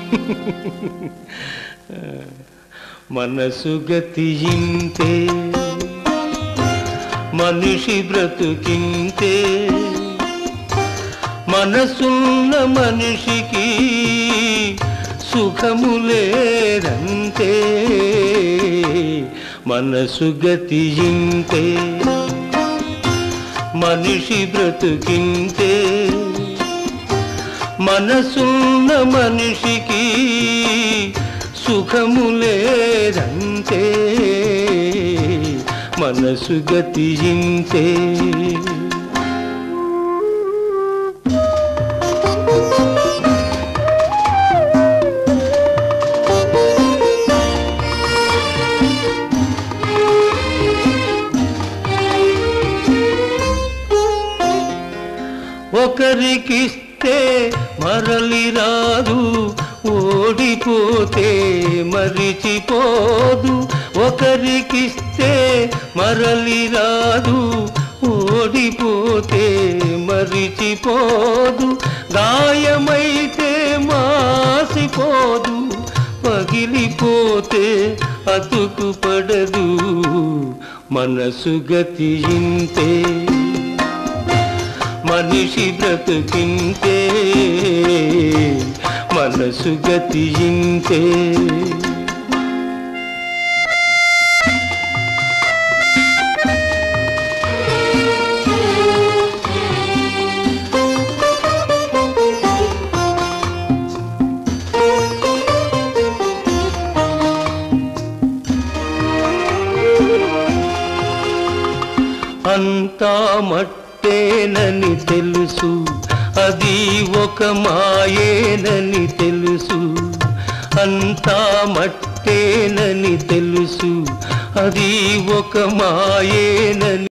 మనసు గతియింతే మనిషి బ్రతుకింతే మనసున్న మనిషికి సుఖము లేదంతే మనసు గతియింతే మనిషి బ్రతుకింతే మనసున్న మనిషికి సుఖము లేదంతే మనసు గతియింతే ఒకరికిస్తే మరలి రాదు ఓడిపోతే మరిచిపోదు ఒకరికిస్తే మరలి రాదు ఓడిపోతే మరిచిపోదు గాయమైతే మాసిపోదు పగిలిపోతే అతుకు పడదు మనసు గతియింతే మనిషి బ్రతుకింతే మనసు గతియింతే అంతా మట్టేనని తెలుసు అది ఒక మాయేనని తెలుసు అంతా మట్టేనని తెలుసు అది ఒక మాయేనని